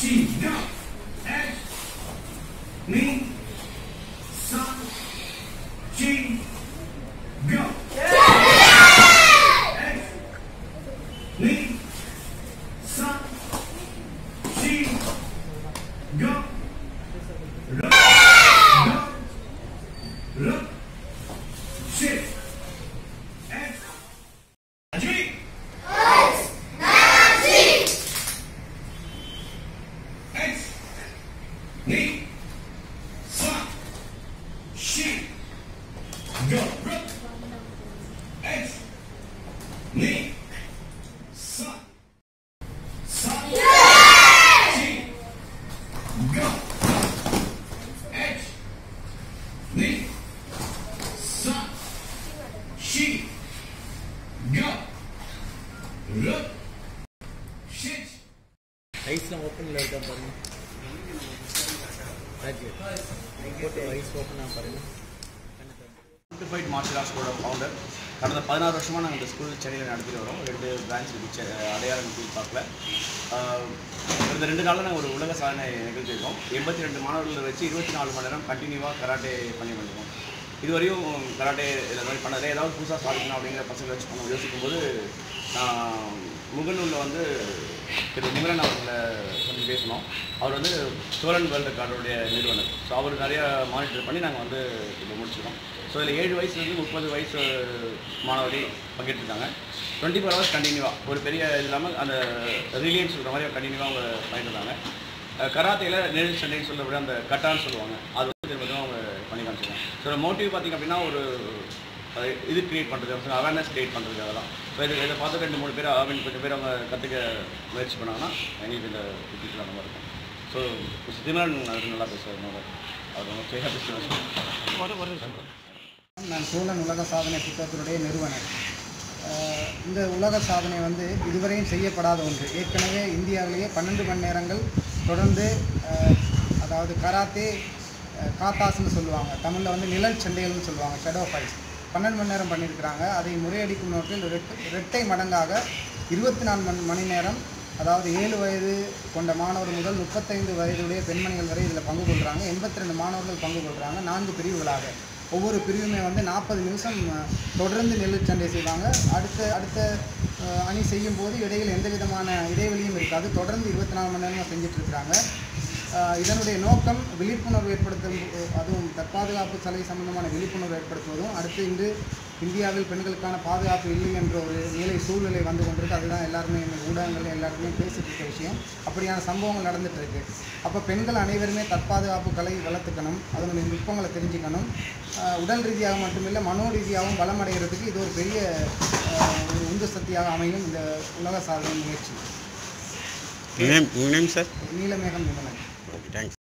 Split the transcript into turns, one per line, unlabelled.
she, go. X, me, son, she, go. X, me, son, she, go. Look, go, look, shit. X, G. X, me, son, she, go. X, me, son, son, she, go. X, me, son, she, go. Look, shit.
ஐஸ்லாம் ஓப்பனில் இருக்கா பாருங்க graduate போட்டு eyes ஓப்பனாக பாருங்க
simplified martial arts ஸ்கூலோட founder கடந்த பதினாறு வருஷமாக நாங்கள் இந்த ஸ்கூல் சென்னையில் நடத்திட்டு வரோம் ரெண்டு பிரான்ச் இருக்கு அடையாளம் ஃபீல் பார்க்கல இந்த ரெண்டு நாளில் நாங்கள் ஒரு உலக சாதனை நிகழ்த்தியிருக்கோம் எண்பத்தி ரெண்டு மாணவர்களை வச்சு இருபத்தி நாலு மணி நேரம் கண்டினியூவாக கராட்டே பண்ணி வந்துருக்கோம் இதுவரையும் கராட்டே இந்த மாதிரி பண்ணதில்லை ஏதாவது புதுசாக சாதிக்கணும் அப்படிங்கிற பசங்களை வச்சு பண்ண யோசிக்கும்போது ஆஹ், முகநூலில் வந்து திரு முகரன் அவர்களை கொஞ்சம் பேசணும் அவர் வந்து சோழன் வேர்ல்டு ரெக்கார்டுடைய நிறுவனர் ஸோ அவர் நிறைய மானிட்டர் பண்ணி நாங்கள் வந்து இப்போ முடிச்சிருக்கோம் ஸோ இதில் ஏழு வயசுலேருந்து முப்பது வயசு மாணவரை பங்கேற்றிருக்காங்க டுவெண்ட்டி ஃபோர் ஹவர்ஸ் கண்டினியூவாக ஒரு பெரிய இது இல்லாமல் அந்த ரிலியன்ஸ் சொல்கிற மாதிரி கண்டினியூவாக அவங்க பண்ணிட்டு இருந்தாங்க கராத்தையில் நெல் சண்டைன்னு சொல்லக்கூடிய அந்த கட்டான்னு சொல்லுவாங்க அது வந்து திரும்ப திரும்ப அவங்க பண்ணி காமிச்சிருக்காங்க ஸோ மோட்டிவ் பார்த்திங்க அப்படின்னா ஒரு அஹ், இது கிரியேட் பண்ணுறது அவேர்னஸ் கிரியேட் பண்ணுறது அதெல்லாம் ஸோ இது இதை பார்த்து ரெண்டு மூணு பேர் அவன் கொஞ்சம் பேர் அவங்க கற்றுக்க முயற்சி பண்ணாங்கன்னா எங்களுக்கு இந்த புத்திகள் அந்த மாதிரி இருக்கும் ஸோ சித்திமலன் அது நல்லா பேசுவார் அவர் ரொம்ப ஃப்ரீயாக பேசுவார்
நான் சோழன் உலக சாதனை புத்தகத்தினுடைய நிறுவனர் அஹ் இந்த உலக சாதனை வந்து இதுவரையும் செய்யப்படாத ஒன்று ஏற்கனவே இந்தியாவிலேயே பன்னெண்டு மணி நேரங்கள் தொடர்ந்து அஹ், அதாவது கராத்தே அஹ், காத்தாஸ்னு சொல்லுவாங்க தமிழில் வந்து நிழல் சண்டைகள்னு சொல்லுவாங்க ஷெடோ ஃபைட்ஸ் பன்னெண்டு மணி நேரம் பண்ணியிருக்கிறாங்க அதை முறையடிக்கும் நோக்கில் ரெட்டு இரட்டை மடங்காக இருபத்தி நாலு மணி மணி நேரம் அதாவது ஏழு வயது கொண்ட மாணவர் முதல் முப்பத்தைந்து வயதுடைய பெண்மணிகள் வரை இதில் பங்கு கொள்கிறாங்க எண்பத்தி ரெண்டு மாணவர்கள் பங்கு கொள்கிறாங்க நான்கு பிரிவுகளாக ஒவ்வொரு பிரிவுமே வந்து நாற்பது நிமிஷம் அஹ், தொடர்ந்து நெல் சண்டை செய்வாங்க அடுத்த அடுத்த அஹ், அணி செய்யும் போது இடையில் எந்த விதமான இடைவெளியும் இருக்காது தொடர்ந்து இருபத்தி நாலு மணி நேரமாக செஞ்சுட்டு இருக்கிறாங்க அஹ், இதனுடைய நோக்கம் விழிப்புணர்வு ஏற்படுத்தும் அஹ், அதுவும் தற்பாதுகாப்பு சலை சம்பந்தமான விழிப்புணர்வு ஏற்படுத்துவதும் அடுத்து இன்று இந்தியாவில் பெண்களுக்கான பாதுகாப்பு இல்லை என்ற ஒரு நிலை சூழ்நிலை வந்து கொண்டிருக்கு அதுதான் எல்லாருமே இன்னைக்கு ஊடகங்கள் எல்லாருமே பேசிட்டு இருக்க விஷயம் அப்படியான சம்பவங்கள் நடந்துட்டு இருக்கு அப்போ பெண்கள் அனைவருமே தற்பாதுகாப்பு கலை வளர்த்துக்கணும் அதனுடைய நுட்பங்களை தெரிஞ்சுக்கணும் ஆஹ் உடல் ரீதியாக மட்டுமில்லை மனோ ரீதியாகவும் பலமடைகிறதுக்கு இது ஒரு பெரிய ஆஹ், ஒரு உந்து சக்தியாக அமையும் இந்த உலக சாதனை முயற்சி
நேம் உங்கள் நேம் சார்
நீலமேகம் நிபுணர்
ஓகே தேங்க்ஸ்